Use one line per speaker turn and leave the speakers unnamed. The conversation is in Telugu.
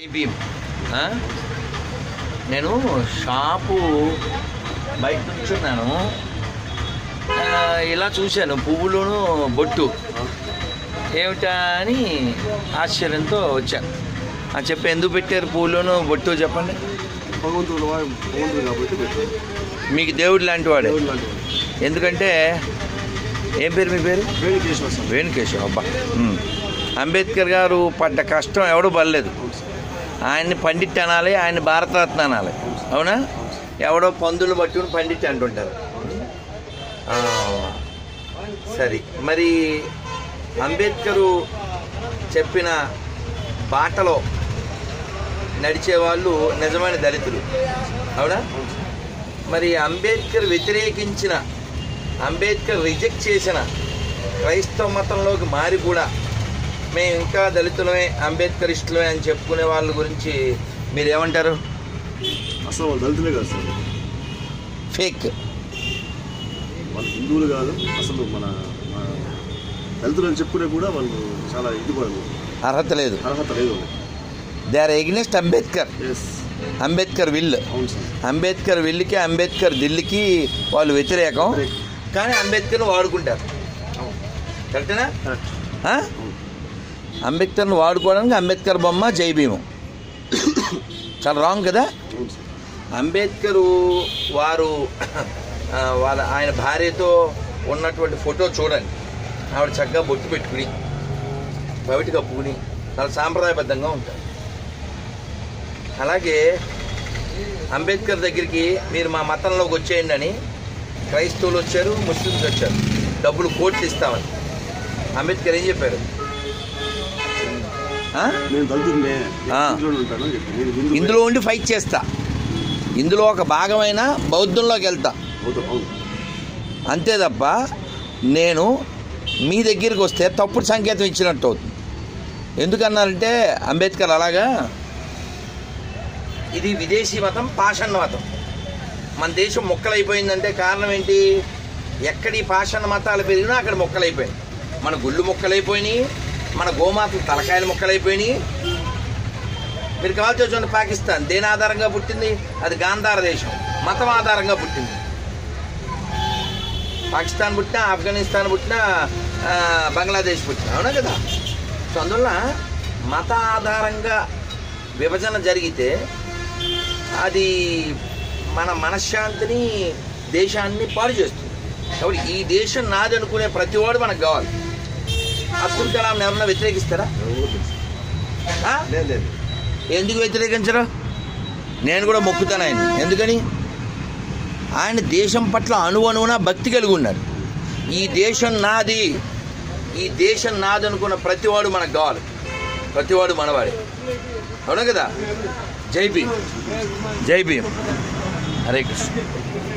భీమ్ ఆ? నేను షాపు బయట నుంచున్నాను ఆ, ఇలా చూశాను పువ్వులోను బొట్టు ఏమిటా అని ఆశ్చర్యంతో వచ్చాను ఆ చెప్పి ఎందుకు పెట్టారు పువ్వులోను బొట్టు చెప్పండి
భగవంతుడు వా- భగవంతుడు కాబట్టి పెట్టాడు
మీకు దేవుడు లాంటి వాడే
దేవుడు లాంటి వాడు.
ఎందుకంటే ఏం పేరు మీ పేరు
వేణుకేశ్వర స్వామి
వేణుకేశవ్ అబ్బా ఉమ్. అంబేద్కర్ గారు పడ్డ కష్టం ఎవడు పడలేదు
అవును సార్.
ఆయన్ని పండిట్ అనాలి ఆయన భారతరత్న అనాలి అవునా ఎవడో పందులు పట్టుకుని పండిట్ అంటుంటారు ఆ, సరే మరి అంబేద్కరు చెప్పిన బాటలో నడిచే వాళ్ళు నిజమైన దళితులు అవునా మరి అంబేద్కర్ వ్యతిరేకించిన అంబేద్కర్ రిజెక్ట్ చేసిన క్రైస్తవ మతంలోకి మారి కూడా మేము ఇంకా దళితులమే అంబేద్కరిస్టులమే అని చెప్పుకునే వాళ్ళ గురించి మీరు ఏమంటారు
అసలు వాళ్ళు దళితులే కాదు సార్
ఫేక్
వాళ్ళు హిందువులు కాదు అసలు మన మన దళితులు అని చెప్పుకునే కూడా వాళ్ళు చాలా ఇది వాళ్ళు
అర్హత లేదు
అర్హత లేదు వాళ్ళకి
దే ఆర్ ఎగ్నెస్ట్ అంబేద్కర్
ఎస్
అంబేద్కర్ విల్
అవును సార్
అంబేద్కర్ విల్లుకి అంబేద్కర్ దిల్లుకి వాళ్ళు వ్యతిరేకం
వ్యతిరేకం.
కానీ అంబేద్కర్ని వాడుకుంటారు
అవును
కరెక్టేనా
కరెక్ట్
ఆ?
అవును
అంబేద్కర్ని వాడుకోవడానికి అంబేద్కర్ బొమ్మ జై భీమం చాలా రాంగ్ కదా
అవును సార్
అంబేద్కరు వారు ఆ, వాళ్ళ ఆయన భార్యతో ఉన్నటువంటి ఫోటో చూడండి ఆవిడ చక్కగా బొట్టు పెట్టుకుని పవిటి కప్పుకుని చాలా సాంప్రదాయబద్ధంగా ఉంటారు అలాగే అంబేద్కర్ దగ్గరికి మీరు మా మతంలోకి వచ్చేయండి అని క్రైస్తవులు వచ్చారు ముస్లిమ్స్ వచ్చారు డబ్బులు కోట్లు ఇస్తామని అంబేద్కర్ ఏం చెప్పారు ఆ?
నేను దళితుడినే నేను
ఆ.
ఇంట్లోనే ఉంటాను అని చెప్పి నేను హిందూ
ఇందులో ఉండి ఫైట్ చేస్తా ఇందులో ఒక భాగమైన బౌద్ధంలోకి వెళ్తా
అవుతాం అవును
అంతే తప్ప నేను మీ దగ్గరికి వస్తే తప్పుడు సంకేతం ఇచ్చినట్టు అవుతుంది ఎందుకన్నారంటే అంబేద్కర్ అలాగా ఇది విదేశీ మతం పాషాణ మతం మన దేశం మొక్కలైపోయిందంటే కారణం ఏంటి ఎక్కడి పాషాణ మతాలు పెరిగినా అక్కడ మొక్కలైపోయినాయి మన గుళ్ళు మొక్కలైపోయినాయి మన గోమాతలు తలకాయలు మొక్కలైపోయినాయి మీరు కావాల్సి చూడండి పాకిస్తాన్ దేని ఆధారంగా పుట్టింది అది గాంధార దేశం మతం ఆధారంగా పుట్టింది పాకిస్తాన్ పుట్టినా ఆఫ్ఘనిస్తాన్ పుట్టినా ఆ, బంగ్లాదేశ్ పుట్టినా అవునా కదా సో అందువల్ల మత ఆధారంగా విభజన జరిగితే అది మన మనశ్శాంతిని దేశాన్ని పాడు చేస్తుంది కాబట్టి ఈ దేశం నాది అనుకునే ప్రతివాడు మనకు కావాలి అబ్దుల్ కలాం ఎవరన్నా వ్యతిరేకిస్తారా
ఎవరో తెలుసు.
ఆ?
లేదు లేదు
ఎందుకు వ్యతిరేకించరు నేను కూడా మొక్కుతాను ఆయన ఎందుకని ఆయన దేశం పట్ల అణువణువున భక్తి కలిగి ఉన్నాడు ఈ దేశం నాది ఈ దేశం నాది అనుకున్న ప్రతివాడు మనకు కావాలి ప్రతివాడు మనవాడే అవునా కదా జై భీమ్ జై భీమ్ హరే కృష్ణ